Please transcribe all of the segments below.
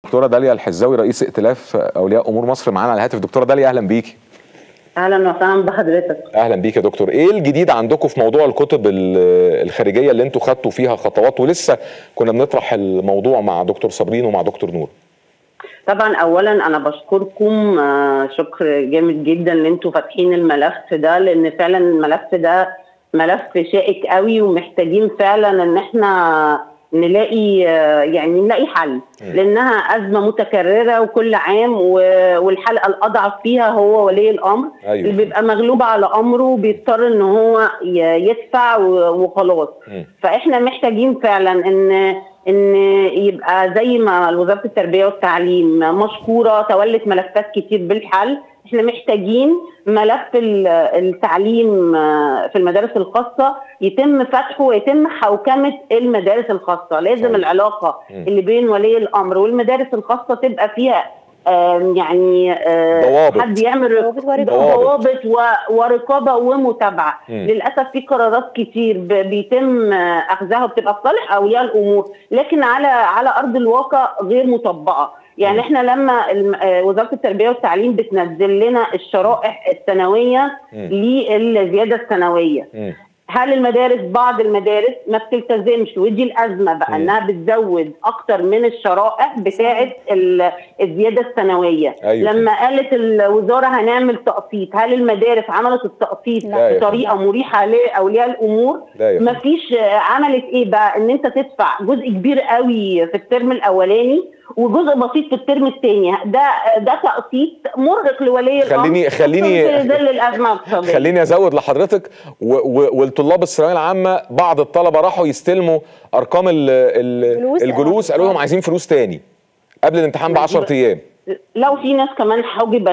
دكتوره داليا الحزاوي رئيس ائتلاف اولياء امور مصر معانا على الهاتف دكتوره داليا اهلا بيكي اهلا وسهلا بحضرتك اهلا بيك يا دكتور ايه الجديد عندكم في موضوع الكتب ال- الخارجيه اللي انتوا خدتوا فيها خطوات ولسه كنا بنطرح الموضوع مع دكتور صابرين ومع دكتور نور طبعا اولا انا بشكركم آه، شكر جامد جدا ان انتوا فاتحين الملف ده لان فعلا الملف ده ملف شائك قوي ومحتاجين فعلا ان احنا نلاقي آه، يعني نلاقي حل لانها ازمه متكرره وكل عام و- والحلقه الاضعف فيها هو ولي الامر أيوة. اللي بيبقى مغلوب على امره بيضطر ان هو ي- يدفع و- وخلاص مم. فاحنا محتاجين فعلا ان ان يبقى زي ما وزاره التربيه والتعليم مشكوره تولت ملفات كتير بالحل احنا محتاجين ملف ال- التعليم آه، في المدارس الخاصه يتم فتحه ويتم حوكمه المدارس الخاصه لازم صحيح. العلاقه مم. اللي بين ولي الامر والمدارس الخاصه تبقى فيها آم، يعني آه، ضوابط. حد يعمل ضوابط ورقابة. ضوابط و- ورقابه ومتابعه مم. للاسف في قرارات كتير ب- بيتم آه، اخذها وبتبقى في صالح اولياء الامور لكن على على ارض الواقع غير مطبقه يعني مم. احنا لما الم- آه، وزاره التربيه والتعليم بتنزل لنا الشرائح السنويه مم. للزياده السنويه مم. هل المدارس بعض المدارس ما بتلتزمش ودي الازمه بقى مم. انها بتزود اكتر من الشرائح بتاعه ال- الزياده السنويه أيوة. لما قالت الوزاره هنعمل تقسيط هل المدارس عملت التقسيط لا يا بطريقه مريحه لاولياء الامور لا يا ما فندم. فيش عملت ايه بقى ان انت تدفع جزء كبير قوي في الترم الاولاني وجزء بسيط في الترم الثاني ده ده تقسيط مرهق لولي الامر خليني- خليني- في ظل الازمه الاقتصاديه خليني ازود لحضرتك و و والطلاب الثانويه العامه بعض الطلبه راحوا يستلموا ارقام ال ال فلوس. الجلوس قالوا لهم عايزين فلوس تاني قبل الامتحان ب 10 ايام لو في ناس كمان حجبت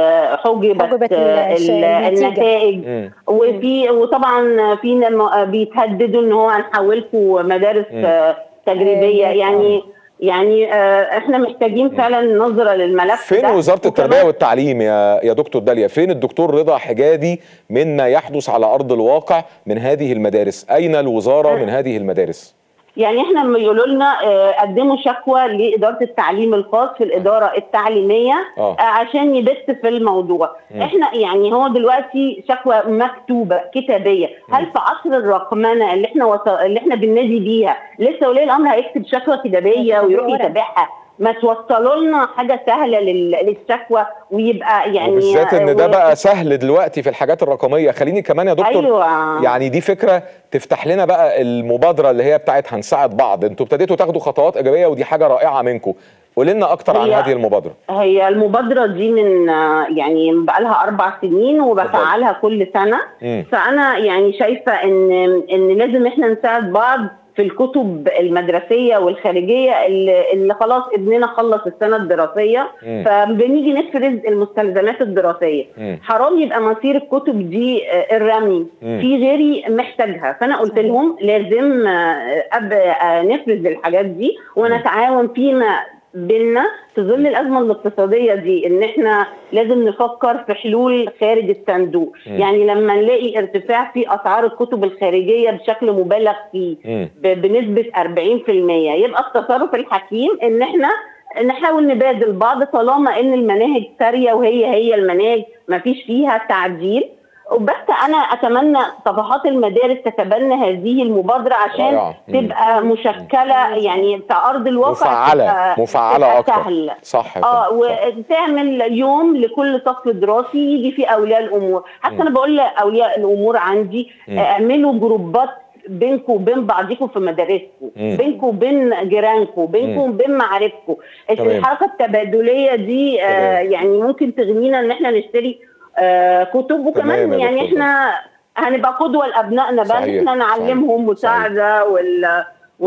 حجبت, حجبت ال- الش- ال- النتيجة. النتائج مم. وفي وطبعا في نم- بيتهددوا ان هو هنحولكم مدارس مم. آه، تجريبيه آه، يعني يعني آه، احنا محتاجين فعلا نظره للملف فين ده وزاره التربيه وكمان- والتعليم يا يا دكتور داليا فين الدكتور رضا حجادي مما يحدث على ارض الواقع من هذه المدارس اين الوزاره من هذه المدارس يعني احنا لما يقولوا لنا آه، قدموا شكوى لاداره التعليم الخاص في الاداره التعليميه آه. آه، عشان يبت في الموضوع مم. احنا يعني هو دلوقتي شكوى مكتوبه كتابيه هل في عصر الرقمنه اللي احنا وص... اللي احنا بننادي بيها لسه ولي الامر هيكتب شكوى كتابيه ويروح ورق. يتابعها ما توصلوا لنا حاجه سهله لل... للشكوى ويبقى يعني وبالذات ان آه، ده و- بقى سهل دلوقتي في الحاجات الرقميه خليني كمان يا دكتور ايوه يعني دي فكره تفتح لنا بقى المبادره اللي هي بتاعت هنساعد بعض انتوا ابتديتوا تاخدوا خطوات ايجابيه ودي حاجه رائعه منكم قول لنا اكتر عن هي- هذه المبادره هي المبادرة دي من آه، يعني بقالها أربع سنين وبفعلها كل سنة مم. فأنا يعني شايفة إن إن لازم إحنا نساعد بعض في الكتب المدرسية والخارجية اللي, اللي خلاص ابننا خلص السنة الدراسية مم. فبنيجي نفرز المستلزمات الدراسية مم. حرام يبقى مصير الكتب دي آه، الرمي مم. في غيري محتاجها فأنا قلت صحيح. لهم لازم آه، أب آه، نفرز الحاجات دي ونتعاون فيما بينا في ظل الازمه الاقتصاديه دي ان احنا لازم نفكر في حلول خارج الصندوق مم. يعني لما نلاقي ارتفاع في اسعار الكتب الخارجيه بشكل مبالغ فيه مم. ب- بنسبه 40% يبقى التصرف الحكيم ان احنا نحاول نبادل بعض طالما ان المناهج ساريه وهي هي المناهج ما فيش فيها تعديل وبس انا اتمنى صفحات المدارس تتبنى هذه المبادره عشان رائعة. مم. تبقى مشكله يعني في ارض الواقع مفعله تبقى- مفعله تبقى اكتر سهل. صح يا اه فندم، صح. وتعمل يوم لكل صف دراسي يجي فيه اولياء الامور حتى مم. انا بقول لاولياء الامور عندي مم. اعملوا جروبات بينكم وبين بعضكم في مدارسكم مم. بينكم وبين جيرانكم بينكم مم. وبين معارفكم تمام. الحركه التبادليه دي آه تمام. يعني ممكن تغنينا ان احنا نشتري آه كتب تمام وكمان يا يعني دكتور احنا هنبقى قدوه لابنائنا بقى صحيح. ان احنا نعلمهم صحيح. مساعده وال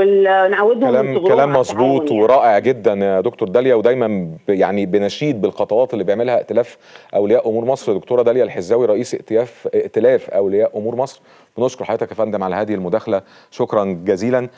ونعودهم كلام من صغرهم كلام على مظبوط التعاون يعني. ورائع جدا يا دكتور داليا ودايما ب- يعني بنشيد بالخطوات اللي بيعملها ائتلاف اولياء امور مصر دكتوره داليا الحزاوي رئيس ائتلاف ائتلاف اولياء امور مصر بنشكر حضرتك يا فندم على هذه المداخله شكرا جزيلا